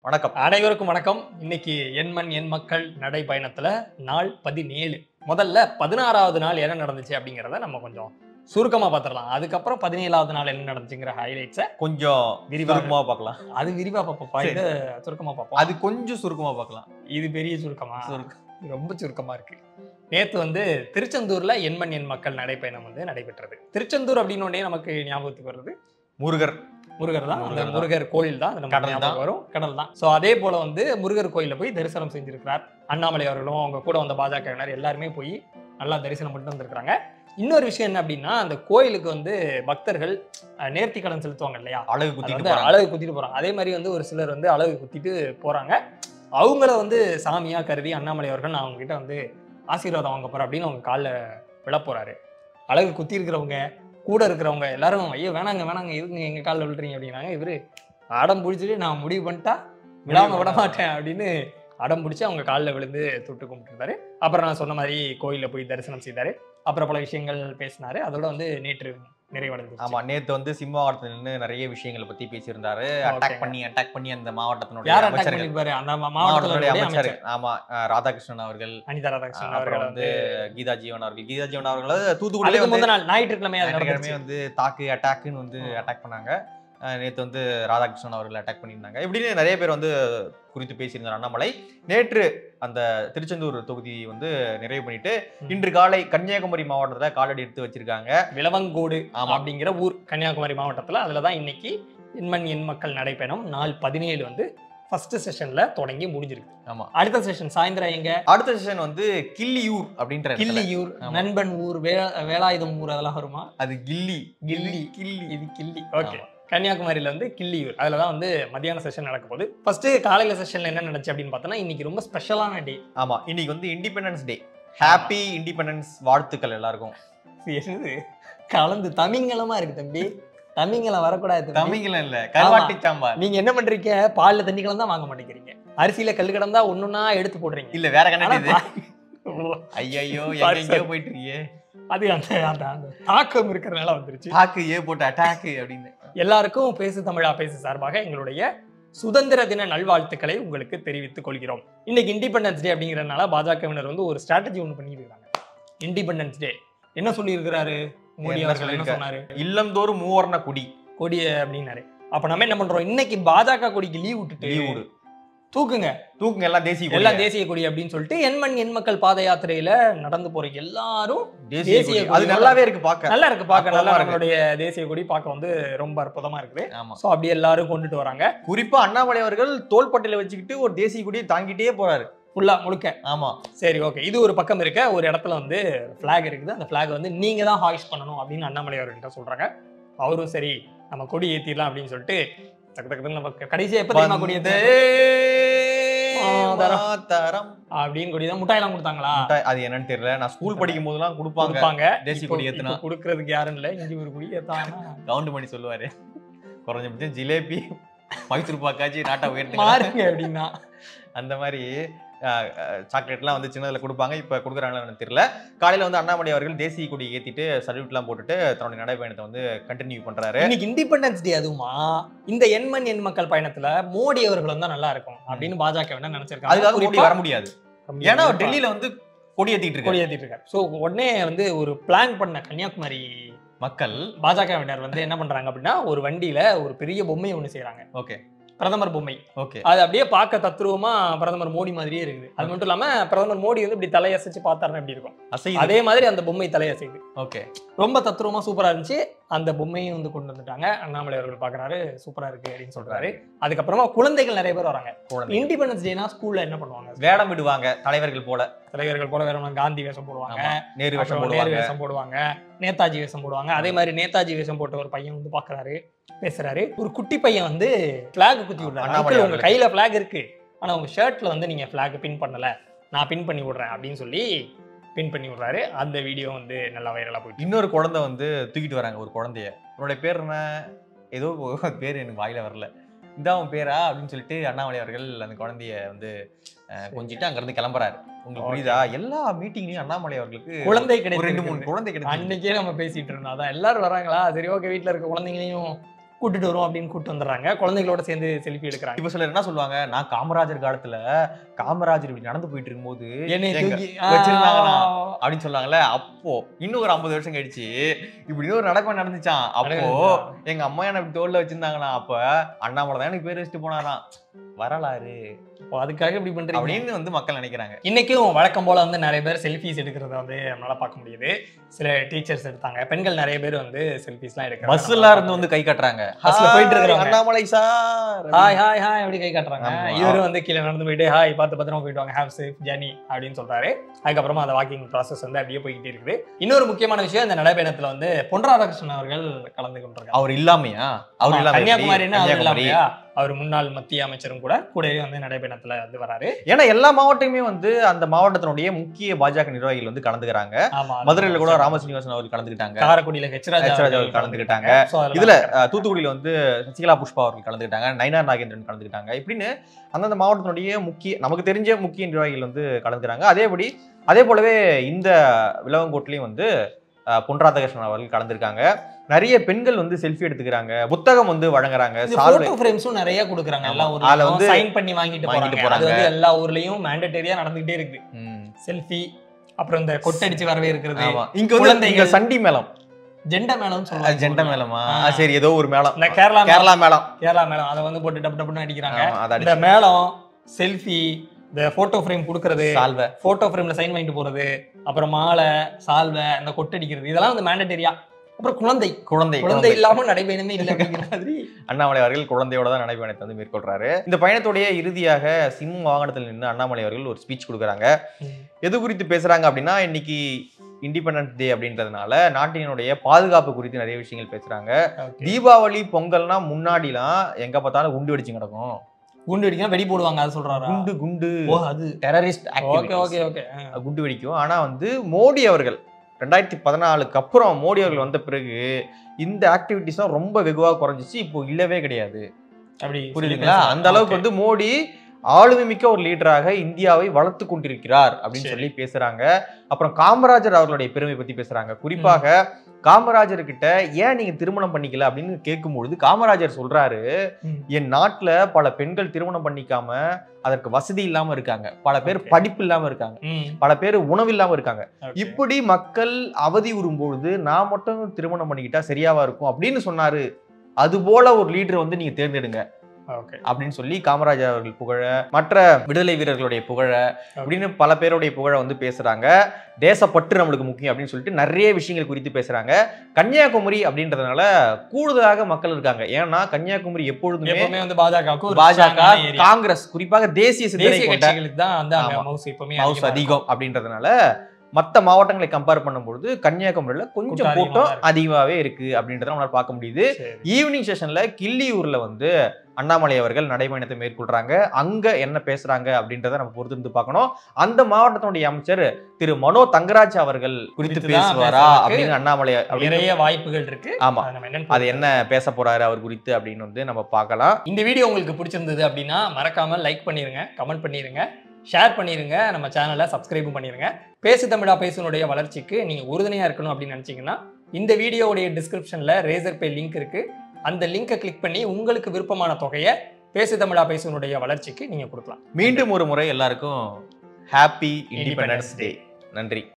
வணக்கம் அனைவருக்கும் வணக்கம் இன்னைக்கு என் மண் என் மக்கள் நடைப்பயணத்துல நாள் பதினேழு முதல்ல பதினாறாவது நாள் என்ன நடந்துச்சு அப்படிங்கிறத நம்ம கொஞ்சம் சுருக்கமா பார்த்துடலாம் அதுக்கப்புறம் பதினேழாவது நாள் என்ன நடந்துச்சுங்கிற ஹைலைட்ஸை கொஞ்சம் விரிவாக சுருக்கமா பார்க்கலாம் அது விரிவா பார்ப்போம் இது சுருக்கமா பார்ப்போம் அது கொஞ்சம் சுருக்கமா பார்க்கலாம் இது பெரிய சுருக்கமா சுருக்கம். இது ரொம்ப சுருக்கமா இருக்கு நேத்து வந்து திருச்செந்தூர்ல என் மண் என் மக்கள் நடைப்பயணம் வந்து நடைபெற்றது திருச்செந்தூர் அப்படின்னு உடனே நமக்கு ஞாபகத்துக்கு வருது முருகர் முருகர் தான் அந்த முருகர் தான். முருகர் கோயில் தான் அது நமக்கு கடல் ஞாபகம் தான். வரும் கடல் தான் ஸோ அதே போல வந்து முருகர் கோயிலில் போய் தரிசனம் செஞ்சிருக்கிறார் அண்ணாமலை அவர்களும் அவங்க கூட வந்த பாஜகவினர் எல்லாருமே போய் நல்லா தரிசனம் பண்ணிட்டு வந்திருக்காங்க இன்னொரு விஷயம் என்ன அப்படின்னா அந்த கோயிலுக்கு வந்து பக்தர்கள் அஹ், நேர்த்தி கடன் செலுத்துவாங்க இல்லையா அழகு அது குத்திட்டு வந்து போறாங்க. அழகு குத்திட்டு போறாங்க அதே மாதிரி வந்து ஒரு சிலர் வந்து அழகு குத்திட்டு போறாங்க அவங்கள வந்து சாமியா கருதி அண்ணாமலை அவர்கள் நான் அவங்க கிட்ட வந்து ஆசீர்வாதம் வாங்க போறேன் அப்படின்னு அவங்க காலில் விழ போறாரு அழகு குத்தி இருக்கிறவங்க கூட இருக்கிறவங்க எல்லாரும் ஐயோ வேணாங்க வேணாங்க இருக்குங்க எங்க காலில் விழுறீங்க அப்படின்னாங்க இவரு அடம் பிடிச்சிட்டு நான் முடிவு பண்ணிட்டா விழாம விட மாட்டேன் அப்படின்னு அடம் பிடிச்சி அவங்க காலில் விழுந்து தொட்டு கும்பிட்டுருந்தாரு அப்புறம் நான் சொன்ன மாதிரி கோயிலில் போய் தரிசனம் செய்தாரு அப்புறம் பல விஷயங்கள் பேசினாரு அதோட வந்து நேற்று நிறைவடைந்தது ஆமா நேத்து வந்து சிம்மாவட்டத்துல நின்று நிறைய விஷயங்களை பத்தி பேசியிருந்தாரு Okay. அட்டாக் பண்ணி அட்டாக் பண்ணி அந்த மாவட்டத்தினுடைய யார் அட்டாக் அமைச்சர்கள் பண்ணிருப்பாரு அந்த மா- மாவட்டத்தினுடைய மாவட்டத்தினுடைய அமைச்சர் அமைச்சர் ஆமா அஹ், ராதாகிருஷ்ணன் அவர்கள் அனிதா ராதாகிருஷ்ணன் அப்புறம் அவர்கள் வந்து வந்து கீதா ஜீவன் அவர்கள் கீதா ஜீவன் அவர்கள் தூத்துக்குடியிலே அதுக்கு வந்து முந்தின நாள் ஞாயிற்றுக்கிழமை அது ஞாயிற்றுக்கிழமை நடந்துச்சு வந்து தாக்கு அட்டாக்குன்னு வந்து ஆ. அட்டாக் பண்ணாங்க அஹ் நேத்து வந்து ராதாகிருஷ்ணன் அவர்கள் அட்டாக் பண்ணியிருந்தாங்க இப்படின்னு நிறைய பேர் வந்து குறித்து பேசியிருந்தார் அண்ணாமலை நேற்று அந்த திருச்செந்தூர் தொகுதி வந்து நிறைவு பண்ணிட்டு ம். இன்று காலை கன்னியாகுமரி மாவட்டத்துல காலடி எடுத்து வச்சிருக்காங்க விலவங்கோடு ஆமா. அப்படிங்கிற ஊர் கன்னியாகுமரி மாவட்டத்துல அதுல தான் இன்னைக்கு எண்மண் எண் மக்கள் நடைபயணம் நாள் பதினேழு வந்து ஃபர்ஸ்ட் செஷன்ல தொடங்கி முடிஞ்சிருக்கு ஆமா அடுத்த செஷன் சாயந்தரம் எங்க அடுத்த செஷன் வந்து கிள்ளியூர் அப்படின்ற இடத்துல. கிள்ளியூர் ஆமா. நண்பன் ஊர் வே- வேலாயுதம் ஊர் அதெல்லாம் வருமா அது கில்லி கில்லி. கில்லி இது கிள்ளி ஓகே கன்னியாகுமரியில வந்து கிள்ளியூர் அதுல தான் வந்து மத்தியான செஷன் நடக்க போகுது ஃபர்ஸ்ட் காலையில செஷன்ல என்ன நடந்துச்சு அப்படின்னு பார்த்தோன்னா இன்னைக்கு ரொம்ப ஸ்பெஷலான டே ஆமா இன்னைக்கு வந்து இண்டிபெண்டன்ஸ் டே ஹாப்பி இண்டிபெண்டன்ஸ் வாழ்த்துக்கள் எல்லாருக்கும் என்னது கலந்து தமிங்கலமா இருக்கு தம்பி தமிங்கலம் வரக்கூடாது தம்பி. தமிழ்ல இல்ல கருவாட்டி சாம்பார் நீங்க என்ன பண்றீங்க பால்ல தண்ணி கலந்தா வாங்க மாட்டேங்கிறீங்க அரிசியில கல் கிடந்தா ஒன்னொன்னா எடுத்து போடுறீங்க இல்ல வேற கண்ணாடி இது ஆனா, ஐயோ Sorry, எங்கெங்கயோ sorry. போயிட்டு இருக்கியே அது அந்த அந்த அந்த தாக்கம் இருக்கிறனால வந்துருச்சு தாக்கு ஏ போட்டு அட்டாக் அப்படின்னு எல்லாருக்கும் பேசு தமிழா பேசு சார்பாக எங்களுடைய சுதந்திர தின நல்வாழ்த்துக்களை உங்களுக்கு தெரிவித்துக் கொள்கிறோம் இன்னைக்கு இண்டிபெண்டன்ஸ் டே அப்படிங்கறதுனால பாஜகவினர் வந்து ஒரு ஸ்ட்ராட்டஜி ஒன்று பண்ணியிருக்காங்க இண்டிபெண்டன்ஸ் டே என்ன சொல்லியிருக்கிறாரு மோடி என்ன அவர்கள் என்ன சொல்லியிருக்காரு? சொன்னாரு இல்லந்தோறும் மூவர்ண குடி கொடிய அப்படின்னாரு அப்ப நம்ம என்ன பண்றோம் இன்னைக்கு பாஜக கொடிக்கு லீவ் விட்டுட்டு லீவ் விடு தூக்குங்க தூக்குங்க எல்லாம் தேசிய கொடி எல்லாம் தேசிய கொடி அப்படின்னு சொல்லிட்டு எண்மண் எண் மக்கள் பாத யாத்திரையில நடந்து போற எல்லாரும் தேசிய தேசிய கொடி கொடி அது நல்லாவே இருக்கு பாக்க நல்லா இருக்கு பார்க்க நல்லா அற்புதமா இருக்கு. நம்மளுடைய தேசிய கொடி பார்க்க வந்து ரொம்ப அற்புதமா இருக்குது ஆமா சோ அப்படி எல்லாரும் கொண்டுட்டு வராங்க குறிப்பா அண்ணாமலை அவர்கள் தோள்பட்டையில வச்சுக்கிட்டு ஒரு தேசிய கொடியை தாங்கிட்டே போறாரு ஃபுல்லா முழுக்க ஆமா சரி ஓகே இது ஒரு பக்கம் இருக்க ஒரு இடத்துல வந்து ஃபிளாக் இருக்குது அந்த ஃபிளாக் வந்து நீங்க தான் ஹாய்ஸ் பண்ணணும் அப்படின்னு அண்ணாமலை அவர்கிட்ட சொல்றாங்க அவரும் சரி நம்ம கொடி ஏத்திடலாம் அப்படின்னு சொல்லிட்டு தக்கு தக்கு நம்ம கடைசியா எப்ப தெரியுமா கொடி ஏத்து மாதரம். மாதரம். அப்படின்னு கொடி தான் முட்டாயெல்லாம் கொடுத்தாங்களா முட்டாய், அது என்னன்னு தெரியல நான் ஸ்கூல் படிக்கும் போதெல்லாம் கொடுப்பாங்க கொடுப்பாங்க தேசிய இப்போ- கொடி ஏத்துனா. இப்போ கொடுக்கறதுக்கு யாரும் இல்ல இங்க ஒரு கொடி ஏத்தாங்கன்னா கவுண்ட் பண்ணி சொல்லுவாரு குறைஞ்சபட்சம் ஜிலேபி மைசூர் பாக்காச்சு நாட்டை உயர்த்தி மாறுங்க அப்படின்னா அந்த மாதிரி சாக்லேட்லாம் வந்து சின்னதுல கொடுப்பாங்க இப்ப கொடுக்குறாங்களான்னு தெரியல காலையில வந்து அண்ணாமலை அவர்கள் தேசிய கொடி ஏத்திட்டு சல்யூட்லாம் போட்டுட்டு தன்னுடைய நடைபயணத்தை வந்து கண்டினியூ பண்றாரு இன்னைக்கு இண்டிபெண்டன்ஸ் டே அதுவுமா இந்த எண்மண் எண் மக்கள் பயணத்துல மோடி அவர்கள் வந்தா நல்லா இருக்கும் அப்படின்னு பாஜக என்ன நினைச்சிருக்காங்க அதுக்காக மோடி குறிப்பா வர முடியாது ஏன்னா அவர் டெல்லியில வந்து கொடி ஏத்திட்டு இருக்காரு கொடி ஏத்திட்டு இருக்காரு சோ உடனே வந்து ஒரு பிளான் பண்ண கன்னியாகுமரி மக்கள் பாஜகவினர் வந்து என்ன பண்றாங்க அப்படின்னா ஒரு வண்டியில ஒரு பெரிய பொம்மை ஒண்ணு செய்றாங்க ஓகே பிரதமர் பொம்மை ஓகே அது அப்படியே பார்க்க தத்ரூபமா பிரதமர் மோடி மாதிரியே இருக்குது அது மட்டும் இல்லாம பிரதமர் மோடி வந்து இப்படி தலையசைச்சு பார்த்தாருன்னா எப்படி இருக்கும் அசையுது அதே மாதிரி அந்த பொம்மை தலையசைது ஓகே ரொம்ப தத்ரூபமா சூப்பரா இருந்துச்சு அந்த பொம்மையும் வந்து கொண்டு வந்துட்டாங்க அண்ணாமலை அவர்கள் பாக்குறாரு சூப்பரா இருக்கு அப்படின்னு சொல்றாரு அதுக்கப்புறமா குழந்தைகள் நிறைய பேர் வராங்க குழந்தை இண்டிபெண்டன்ஸ் டேனா ஸ்கூல்ல என்ன பண்ணுவாங்க வேடம் விடுவாங்க தலைவர்கள் போல தலைவர்கள் போல வேற ஒண்ணு காந்தி வேஷம் போடுவாங்க ஆமா. நேரு வேஷம் அப்புறம் நேரு போடுவாங்க வேஷம் போடுவாங்க நேதாஜி வேஷம் போடுவாங்க அதே மாதிரி நேதாஜி வேஷம் போட்ட ஒரு பையன் வந்து பாக்குறாரு பேசுறாரு ஒரு குட்டி பையன் வந்து பிளாக் குத்தி விடுறாரு அண்ணாமலை "Uncle, உங்க அவர்களுக்கு. கையில பிளாக் இருக்கு ஆனா உங்க ஷர்ட்ல வந்து நீங்க பிளாக் பின் பண்ணல நான் பின் பண்ணி விடுறேன் அப்படின்னு சொல்லி பின் பண்ணி விடுறாரு அந்த வீடியோ வந்து நல்லா வைரலா போயிட்டு இருக்கு. இன்னொரு குழந்தை வந்து தூக்கிட்டு வராங்க ஒரு குழந்தைய உன்னுடைய பேர் என்ன ஏதோ ஒரு பேர் எனக்கு வாயில வரல இதான் உன் பேரா அப்படின்னு சொல்லிட்டு அண்ணாமலை அவர்கள் அந்த குழந்தைய வந்து அஹ், கொஞ்சிட்டு அங்க இருந்து கிளம்புறாரு உங்களுக்கு Okay. புரியுதா எல்லா மீட்டிங்லயும் அண்ணாமலை அவர்களுக்கு குழந்தை ஒரு ரெண்டு மூணு கிடையாது குழந்தை கிடைச்சு அன்னைக்கே நம்ம பேசிட்டு இருந்தோம் அதான் எல்லாரும் வராங்களா சரி ஓகே வீட்ல இருக்க குழந்தைங்களையும் கூட்டிட்டு வருவோம் அப்படின்னு கூட்டு வந்துடுறாங்க குழந்தைகளோட சேர்ந்து செல்ஃபி எடுக்கிறாங்க இப்ப சிலர் என்ன சொல்லுவாங்க நான் காமராஜர் காலத்துல காமராஜர் இப்படி நடந்து போயிட்டு இருக்கும்போது என்னை எங்க- தூக்கி வச்சிருந்தாங்களா? ஆ, அப்படின்னு சொன்னாங்கல்ல அப்போ இன்னும் ஒரு ஐம்பது வருஷம் கழிச்சு இப்படி ஒரு நடக்கம் நடந்துச்சான் அப்போ நடக்குது. எங்க அம்மா என்ன இப்படி தோல்ல வச்சிருந்தாங்களாம் அப்ப அண்ணாமலை தான் எனக்கு பேர் வச்சுட்டு போனாராம் வரலாறு அப்போ அதுக்காக இப்படி பண்றீங்க அப்படின்னு வந்து மக்கள் நினைக்கிறாங்க இன்னைக்கும் வழக்கம் போல வந்து நிறைய பேர் செல்ஃபிஸ் எடுக்கிறத வந்து நம்மளால பார்க்க முடியுது சில டீச்சர்ஸ் எடுத்தாங்க பெண்கள் நிறைய பேர் வந்து செல்ஃபிஸ்லாம் எடுக்கிறாங்க பஸ் எல்லாம் இருந்து வந்து கை காட்டுறாங்க பஸ்ல போயிட்டு "ஹாய், இருக்கறவங்க. Annamalai sir hi hi hi அப்படி கை காட்டுறாங்க ஆமா. இவரு வந்து கீழே நடந்து போயிட்டு ஹாய் பார்த்து பத்திரமா போயிட்டு வாங்க ஹேவ் சேஃப் ஜர்னி அப்படின்னு சொல்றாரு அதுக்கப்புறமா அந்த வாக்கிங் ப்ராசஸ் வந்து அப்படியே போய்கிட்டே இருக்குது இன்னொரு முக்கியமான விஷயம் இந்த நடைபயணத்துல வந்து பொன் ராதாகிருஷ்ணன் அவர்கள் கலந்து கொண்டிருக்காங்க அவர் இல்லாமையா அவர் இல்லாம எப்படி? கன்னியாகுமரின்னா அவர் கன்னியாகுமரி. இல்லாமையா அவர் முன்னாள் மத்திய அமைச்சரும் கூட கூடவே வந்து நடைபயணத்துல வந்து வராரு ஏன்னா எல்லா மாவட்டமுமே வந்து அந்த மாவட்டத்தினுடைய முக்கிய பாஜக நிர்வாகிகள் வந்து கலந்துக்கிறாங்க ஆமா மதுரையில கூட ராமசீனிவாசன் அவர்கள் கலந்துக்கிட்டாங்க காரைக்குடியில ஹெச்ராஜா ஹெச் ராஜா அவர்கள் அவர்கள் கலந்துக்கிட்டாங்க. So, அதெல்லாம் இதுல அஹ், தூத்துக்குடியில வந்து சசிகலா புஷ்பா அவர்கள் கலந்துக்கிட்டாங்க நயினார் நாகேந்திரன் கலந்துக்கிட்டாங்க இப்படின்னு அந்தந்த மாவட்டத்தினுடைய முக்கிய நமக்கு தெரிஞ்ச முக்கிய நிர்வாகிகள் வந்து கலந்துக்கிறாங்க அதேபடி அதே போலவே இந்த விலவங்கோட்லயும் வந்து அஹ், பொன் ராதாகிருஷ்ணன் அவர்கள் கலந்துருக்காங்க நிறைய பெண்கள் வந்து செல்ஃபி எடுத்துக்கிறாங்க புத்தகம் வந்து வழங்குறாங்க இந்த சால்வை போட்டோ ஃப்ரேம்ஸும் நிறைய கொடுக்குறாங்க எல்லா ஆமா. அதுல ஊர்லயும் வந்து சைன் பண்ணி வாங்கிட்டு வாங்கிட்டு போறாங்க அது போறாங்க. வந்து எல்லா ஊர்லயும் மேண்டட்டரியா நடந்துகிட்டே இருக்கு ம், செல்ஃபி அப்புறம் இந்த கொட்டடிச்சு வரவே இருக்கிறது ஆமா இங்க வந்து குழந்தைகள். இங்க சண்டி மேளம் ஜெண்ட மேளம் அஹ், சொல்லுவாங்க ஜெண்ட மேளமா ஆ. ஆ, சரி ஏதோ ஒரு மேளம் இந்த கேரளா மேளம் கேரளா மேளம் கேரளா மேளம் அதை வந்து போட்டு டப்பு டப்புன்னு அடிக்கிறாங்க ஆமா, அதை இந்த அடிச்சு மேளம் செல்ஃபி இந்த போட்டோ ஃப்ரேம் கொடுக்கறது சால்வை போட்டோ ஃப்ரேம்ல சைன் வாங்கிட்டு போறது அப்புறம் மாலை சால்வை இந்த கொட்டடிக்கிறது இதெல்லாம் வந்து மேண்டட்டரியா அப்புறம் குழந்தை குழந்தை குழந்தை இல்லாம நடைபயணமே இல்லை அப்படிங்கிற மாதிரி அண்ணாமலை அவர்கள் குழந்தையோட தான் நடைபயணத்தை வந்து மேற்கொள்றாரு இந்த பயணத்துடைய இறுதியாக சிம் வாகனத்தில் நின்று அண்ணாமலை அவர்கள் ஒரு ஸ்பீச் கொடுக்குறாங்க எது குறித்து பேசுறாங்க அப்படின்னா இன்னைக்கு இண்டிபெண்டன்ஸ் டே அப்படின்றதுனால நாட்டினுடைய பாதுகாப்பு குறித்து நிறைய விஷயங்கள் பேசுறாங்க Okay. தீபாவளி பொங்கல்னா முன்னாடிலாம் எங்க பார்த்தாலும் குண்டு வெடிச்சு கிடக்கும் குண்டு வெடிக்கலாம் வெடி போடுவாங்க அது சொல்றாரா குண்டு குண்டு ஓ அது டெரரிஸ்ட் ஓகே ஓகே ஓகே குண்டு வெடிக்கும் ஆனா வந்து மோடி அவர்கள் ரெண்டாயிரத்தி பதினாலுக்கு அப்புறம் மோடி அவர்கள் வந்த பிறகு இந்த ஆக்டிவிட்டிஸ்லாம் ரொம்ப வெகுவாக குறைஞ்சிச்சு இப்போ இல்லவே கிடையாது அப்படி புரியுதுங்களா அந்த அளவுக்கு வந்து மோடி ஆளுமை மிக்க ஒரு லீடராக இந்தியாவை வளர்த்து கொண்டிருக்கிறார் அப்படின்னு சரி. சொல்லி பேசுறாங்க அப்புறம் காமராஜர் அவர்களுடைய பெருமை பத்தி பேசுறாங்க குறிப்பாக காமராஜர் கிட்ட ஏன் நீங்க திருமணம் பண்ணிக்கல அப்படின்னு கேட்கும்பொழுது காமராஜர் சொல்றாரு ம். என் நாட்டுல பல பெண்கள் திருமணம் பண்ணிக்காம அதற்கு வசதி இல்லாம இருக்காங்க பல பேர் Okay. படிப்பு இல்லாம இருக்காங்க ம், பல பேர் உணவு இல்லாம இருக்காங்க okay. இப்படி மக்கள் அவதி உறும்பொழுது நான் மட்டும் திருமணம் பண்ணிக்கிட்டா சரியாவா இருக்கும் அப்படின்னு சொன்னாரு அது போல ஒரு லீடர் வந்து நீங்க தேர்ந்தெடுங்க Okay. அப்படின்னு சொல்லி காமராஜர் அவர்கள் புகழ மற்ற விடுதலை வீரர்களுடைய புகழ அப்படின்னு பல பேருடைய புகழ வந்து பேசுறாங்க தேசப்பற்று நம்மளுக்கு முக்கியம் அப்படின்னு சொல்லிட்டு நிறைய விஷயங்கள் குறித்து பேசுறாங்க கன்னியாகுமரி அப்படின்றதுனால கூடுதலாக மக்கள் இருக்காங்க ஏன்னா கன்னியாகுமரி எப்பொழுதுமே எப்பவுமே வந்து பாஜகவுக்கு ஒரு பாஜக strong ஆன area. காங்கிரஸ் குறிப்பாக தேசிய சிந்தனை தேசிய கொண்ட கட்சிகளுக்கு தான் வந்து அங்க ஆமா. மவுஸ் எப்பவுமே மவுஸ் அதிகமா அதிகம் அப்படின்றதுனால மற்ற மாவட்டங்களை கம்பேர் பண்ணும்பொழுது கன்னியாகுமரியில கொஞ்சம் கூட்டம் அதிகமா கூட்டம் தான் இருக்கு. அதிகமாவே இருக்கு அப்படின்றத நம்மளால பார்க்க முடியுது இருக்கும். சரி. ஈவினிங் செஷன்ல கிள்ளியூர்ல வந்து அண்ணாமலை அவர்கள் நடைபயணத்தை மேற்கொள்றாங்க அங்க என்ன பேசுறாங்க அப்படின்றத நம்ம பொறுத்து இருந்து பார்க்கணும் அந்த மாவட்டத்தினுடைய அமைச்சர் திரு மனோ தங்கராஜ் அவர்கள் குறித்து குறித்து தான் பேசுவாரா பேசுறதுக்கு அப்படின்னு அண்ணாமலை அப்படின்னு நிறைய வாய்ப்புகள் இருக்கு ஆமா அதை நம்ம என்னன்னு அது என்ன பேச போறாரு அவர் குறித்து அப்படின்னு வந்து நம்ம பார்க்கலாம் இந்த வீடியோ உங்களுக்கு பிடிச்சிருந்தது அப்படின்னா மறக்காம லைக் பண்ணிருங்க கமெண்ட் பண்ணிருங்க ஷேர் பண்ணிருங்க நம்ம சேனலை சப்ஸ்கிரைபும் பண்ணிருங்க பேசு தமிழா பேசுனுடைய வளர்ச்சிக்கு நீங்க உறுதுணையா இருக்கணும் அப்படின்னு நினைச்சீங்கன்னா இந்த வீடியோவுடைய டிஸ்கிரிப்ஷன்ல ரேசர் பே லிங்க் இருக்கு அந்த லிங்கை கிளிக் பண்ணி உங்களுக்கு விருப்பமான தொகையை பேசு தமிழா பேசுனுடைய வளர்ச்சிக்கு நீங்க கொடுக்கலாம் மீண்டும் ஒரு முறை எல்லாருக்கும் ஹாப்பி இண்டிபெண்டன்ஸ் டே நன்றி